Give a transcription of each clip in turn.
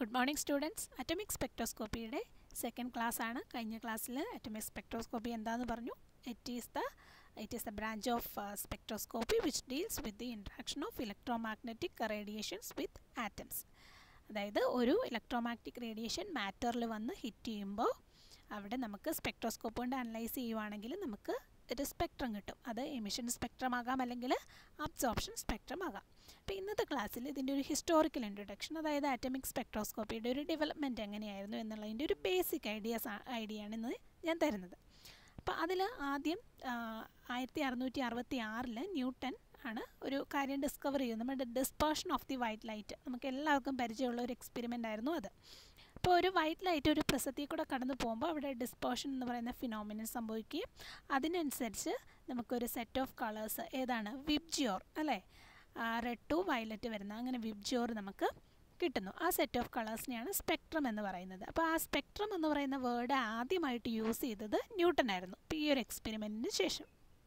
good morning students atomic സ്പെക്ട്രോസ്കോപ്പിയുടെ second class ആണ് കഴിഞ്ഞ ക്ലാസ്സിൽ അറ്റമിക് സ്പെക്ട്രോസ്കോപ്പി എന്താണെന്ന് പറഞ്ഞു it is the it is the branch of spectroscopy which deals with the interaction of electromagnetic radiations with atoms അതായത് ഒരു electromagnetic radiation മാറ്ററിൽ വന്ന് hit ചെയ്യുമ്പോൾ അവിടെ നമുക്ക് സ്പെക്ട്രോസ്കോപ്പ് കൊണ്ട് അനലൈസ് ചെയ്യുവാണെങ്കിൽ നമുക്ക് ഒരു സ്പെക്ട്രം കിട്ടും അത് എമിഷൻ സ്പെക്ട്രം ആകാം അല്ലെങ്കിൽ അബ്സോർപ്ഷൻ സ്പെക്ട്രം ആകാം അപ്പോൾ ഇന്നത്തെ ക്ലാസ്സിൽ ഇതിൻ്റെ ഒരു ഹിസ്റ്റോറിക്കൽ ഇൻട്രൊഡക്ഷൻ അതായത് ആറ്റമിക് സ്പെക്ട്രോസ്കോപ്പിയുടെ ഒരു ഡെവലപ്മെൻറ്റ് എങ്ങനെയായിരുന്നു എന്നുള്ളതിൻ്റെ ഒരു ബേസിക് ഐഡിയാസ് ഐഡിയ ആണ് ഇന്ന് ഞാൻ തരുന്നത് അപ്പോൾ അതിൽ ആദ്യം ആയിരത്തി അറുന്നൂറ്റി അറുപത്തി ആറിൽ ന്യൂട്ടൺ ആണ് ഒരു കാര്യം ഡിസ്കവർ ചെയ്യുന്നത് നമ്മുടെ dispersion of the white light നമുക്ക് എല്ലാവർക്കും പരിചയമുള്ള ഒരു എക്സ്പെരിമെൻ്റ് ആയിരുന്നു അത് അപ്പോൾ ഒരു വൈറ്റ് ലൈറ്റ് ഒരു പ്രസത്തിൽ കൂടെ കടന്നു പോകുമ്പോൾ അവിടെ ഡിസ്പേർഷൻ എന്ന് പറയുന്ന ഫിനോമിനൻ സംഭവിക്കുകയും അതിനനുസരിച്ച് നമുക്കൊരു സെറ്റ് ഓഫ് കളേഴ്സ് ഏതാണ് വിബ്ജിയോർ അല്ലേ റെഡ് ടു വയലറ്റ് വരുന്ന അങ്ങനെ വിബ്ജിയോർ നമുക്ക് കിട്ടുന്നു ആ സെറ്റ് ഓഫ് കളേഴ്സിനെയാണ് സ്പെക്ട്രം എന്ന് പറയുന്നത് അപ്പോൾ ആ സ്പെക്ട്രം എന്ന് പറയുന്ന വേർഡ് ആദ്യമായിട്ട് യൂസ് ചെയ്തത് ന്യൂട്ടൺ ആയിരുന്നു ഇപ്പോൾ ഈ ഒരു എക്സ്പെരിമെൻറ്റിന് ശേഷം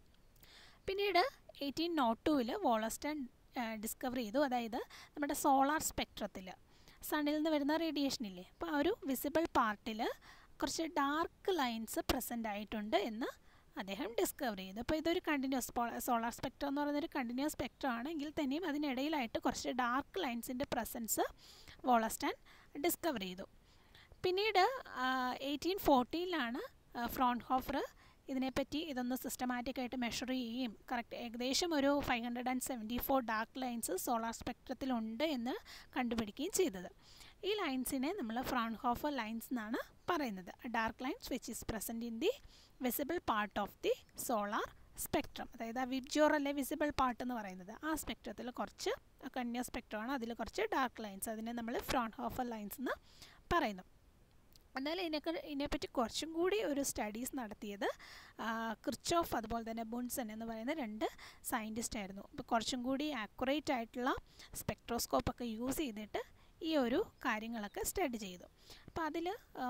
പിന്നീട് എയ്റ്റീൻ നോട്ട് ടുവിൽ വോളസ്റ്റൺ ഡിസ്കവർ ചെയ്തു അതായത് നമ്മുടെ സോളാർ സ്പെക്ട്രത്തിൽ സണ്ണിൽ നിന്ന് വരുന്ന റേഡിയേഷൻ ഇല്ലേ അപ്പോൾ ആ ഒരു വിസിബിൾ പാർട്ടിൽ കുറച്ച് ഡാർക്ക് ലൈൻസ് പ്രസൻ്റ് ആയിട്ടുണ്ട് എന്ന് അദ്ദേഹം ഡിസ്കവർ ചെയ്തു അപ്പോൾ ഇതൊരു കണ്ടിന്യൂസ് സോളാർ സ്പെക്ട്രം എന്ന് പറയുന്നൊരു കണ്ടിന്യൂസ് സ്പെക്ട്രം ആണെങ്കിൽ തന്നെയും അതിനിടയിലായിട്ട് കുറച്ച് ഡാർക്ക് ലൈൻസിൻ്റെ പ്രസൻസ് വോളസ്റ്റൺ ഡിസ്കവർ ചെയ്തു പിന്നീട് എയ്റ്റീൻ ഫോർട്ടീനിലാണ് ഫ്രോൺഹോഫർ ഇതിനെപ്പറ്റി ഇതൊന്ന് സിസ്റ്റമാറ്റിക് ആയിട്ട് മെഷർ ചെയ്യുകയും കറക്റ്റ് ഏകദേശം ഒരു five hundred and seventy four dark lines solar സ്പെക്ട്രത്തിലുണ്ട് എന്ന് കണ്ടുപിടിക്കുകയും ചെയ്തത് ഈ ലൈൻസിനെ നമ്മൾ ഫ്രോൺഹോഫർ ലൈൻസ് എന്നാണ് പറയുന്നത് dark lines which is present in the visible part of the solar spectrum അതായത് ആ വിബ്ജോർ അല്ലെ വിസിബിൾ പാർട്ട് എന്ന് പറയുന്നത് ആ സ്പെക്ട്രത്തിൽ കുറച്ച് കന്യ സ്പെക്ട്രമാണ് അതിൽ കുറച്ച് ഡാർക്ക് ലൈൻസ് അതിനെ നമ്മൾ ഫ്രോൺഹോഫർ ലൈൻസ് എന്ന് പറയുന്നു എന്നാൽ ഇതിനൊക്കെ ഇതിനെപ്പറ്റി കുറച്ചും കൂടി ഒരു സ്റ്റഡീസ് നടത്തിയത് ക്രിച്ചോഫ് അതുപോലെ തന്നെ ബുൺസൺ എന്ന് പറയുന്ന രണ്ട് സയൻറ്റിസ്റ്റ് ആയിരുന്നു അപ്പോൾ കുറച്ചും കൂടി ആക്യുറേറ്റ് ആയിട്ടുള്ള സ്പെക്ട്രോസ്കോപ്പൊക്കെ യൂസ് ചെയ്തിട്ട് ഈ ഒരു കാര്യങ്ങളൊക്കെ സ്റ്റഡി ചെയ്തു അപ്പോൾ അതിൽ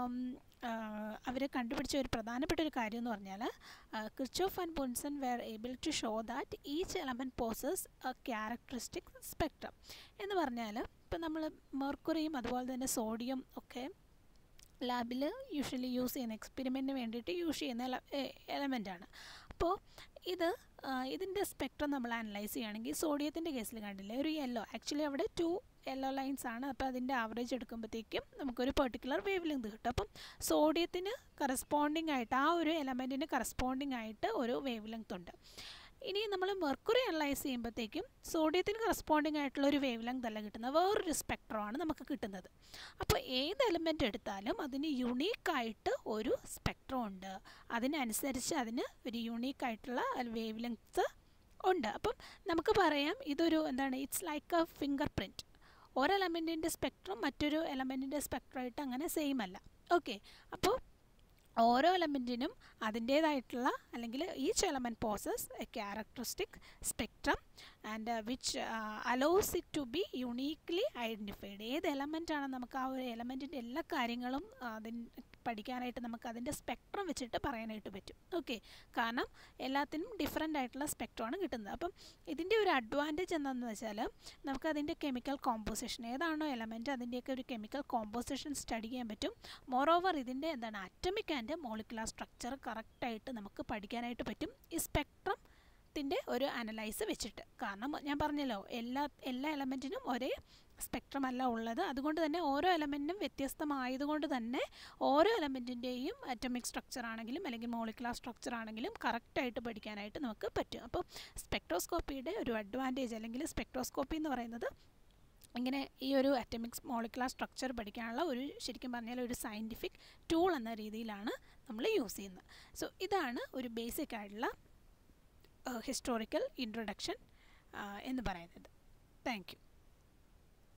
അവർ കണ്ടുപിടിച്ച ഒരു പ്രധാനപ്പെട്ട ഒരു കാര്യം എന്ന് പറഞ്ഞാൽ Kirchhoff and Bunsen were able to show that each element possess a characteristic spectrum എന്ന് പറഞ്ഞാൽ ഇപ്പം നമ്മൾ മെർക്കുറിയും അതുപോലെ തന്നെ സോഡിയം ഒക്കെ ലാബിൽ യൂഷ്വലി യൂസ് ചെയ്യുന്ന എക്സ്പെരിമെൻറ്റിന് വേണ്ടിയിട്ട് യൂസ് ചെയ്യുന്ന എലമെൻ്റാണ് അപ്പോൾ ഇത് ഇതിൻ്റെ സ്പെക്ട്രം നമ്മൾ അനലൈസ് ചെയ്യുകയാണെങ്കിൽ സോഡിയത്തിൻ്റെ കേസിൽ കണ്ടില്ലേ ഒരു യെല്ലോ ആക്ച്വലി അവിടെ ടു യെല്ലോ ലൈൻസ് ആണ് അപ്പോൾ അതിൻ്റെ ആവറേജ് എടുക്കുമ്പോഴത്തേക്കും നമുക്കൊരു പെർട്ടിക്കുലർ വേവ് ലെങ്ത് കിട്ടും അപ്പം സോഡിയത്തിന് കറസ്പോണ്ടിങ് ആയിട്ട് ആ ഒരു എലമെൻറ്റിന് കറസ്പോണ്ടിങ് ആയിട്ട് ഒരു വേവ് ലെങ്ത് ഉണ്ട് ഇനി നമ്മൾ മെർക്കുറി അനലൈസ് ചെയ്യുമ്പോഴത്തേക്കും സോഡിയത്തിന് കറസ്പോണ്ടിങ് ആയിട്ടുള്ള ഒരു വേവ് ലെങ്ത് അല്ല കിട്ടുന്നത് വേറൊരു സ്പെക്ട്രമാണ് നമുക്ക് കിട്ടുന്നത് അപ്പോൾ ഏത് എലിമെൻ്റ് എടുത്താലും അതിന് യുണീക്കായിട്ട് ഒരു സ്പെക്ട്രം ഉണ്ട് അതിനനുസരിച്ച് അതിന് ഒരു യുണീക്കായിട്ടുള്ള വേവ് ലെങ്ത്ത് ഉണ്ട് അപ്പം നമുക്ക് പറയാം ഇതൊരു എന്താണ് it's like a fingerprint ഒരു എലമെൻറ്റിൻ്റെ സ്പെക്ട്രം മറ്റൊരു എലമെൻറ്റിൻ്റെ സ്പെക്ട്രമായിട്ട് അങ്ങനെ സെയിം അല്ല ഓക്കെ അപ്പോൾ ഓരോ എലമെൻറ്റിനും അതിൻ്റേതായിട്ടുള്ള അല്ലെങ്കിൽ each element possess a characteristic spectrum and which allows it to be uniquely identified ഏത് എലമെൻറ്റാണ് നമുക്ക് ആ ഒരു എലമെൻറ്റിൻ്റെ എല്ലാ കാര്യങ്ങളും അതിന് പഠിക്കാനായിട്ട് നമുക്ക് അതിൻ്റെ സ്പെക്ട്രം വെച്ചിട്ട് പറയാനായിട്ട് പറ്റും ഓക്കെ കാരണം എല്ലാത്തിനും ഡിഫറെൻ്റ് ആയിട്ടുള്ള സ്പെക്ട്രമാണ് കിട്ടുന്നത് അപ്പം ഇതിൻ്റെ ഒരു അഡ്വാൻറ്റേജ് എന്താണെന്ന് വെച്ചാൽ നമുക്ക് അതിൻ്റെ കെമിക്കൽ കോമ്പോസിഷൻ ഏതാണോ എലമെൻറ്റ് അതിൻ്റെയൊക്കെ ഒരു കെമിക്കൽ കോമ്പോസിഷൻ സ്റ്റഡി ചെയ്യാൻ പറ്റും മോറോവർ ഇതിൻ്റെ എന്താണ് അറ്റമിക് ആൻഡ് മോളിക്കുലർ സ്ട്രക്ചർ കറക്റ്റായിട്ട് നമുക്ക് പഠിക്കാനായിട്ട് പറ്റും ഈ സ്പെക്ട്രം ത്തിൻ്റെ ഒരു അനലൈസ് വെച്ചിട്ട് കാരണം ഞാൻ പറഞ്ഞല്ലോ എല്ലാ എല്ലാ എലമെൻറ്റിനും ഒരേ സ്പെക്ട്രം അല്ല ഉള്ളത് അതുകൊണ്ട് തന്നെ ഓരോ എലമെൻറ്റിനും വ്യത്യസ്തമായതുകൊണ്ട് തന്നെ ഓരോ എലമെൻറ്റിൻ്റെയും അറ്റമിക് സ്ട്രക്ചർ ആണെങ്കിലും അല്ലെങ്കിൽ മോളിക്കുലർ സ്ട്രക്ചർ ആണെങ്കിലും കറക്റ്റായിട്ട് പഠിക്കാനായിട്ട് നമുക്ക് പറ്റും അപ്പോൾ സ്പെക്ട്രോസ്കോപ്പിയുടെ ഒരു അഡ്വാൻറ്റേജ് അല്ലെങ്കിൽ സ്പെക്ട്രോസ്കോപ്പി എന്ന് പറയുന്നത് ഇങ്ങനെ ഈ ഒരു അറ്റമിക്സ് മോളിക്കുലർ സ്ട്രക്ചർ പഠിക്കാനുള്ള ഒരു ശരിക്കും പറഞ്ഞാൽ ഒരു സയൻറ്റിഫിക് ടൂൾ എന്ന രീതിയിലാണ് നമ്മൾ യൂസ് ചെയ്യുന്നത് സോ ഇതാണ് ഒരു ബേസിക് ആയിട്ടുള്ള ഹിസ്റ്റോറിക്കൽ ഇൻട്രൊഡക്ഷൻ എന്ന് പറയുന്നത് താങ്ക് യു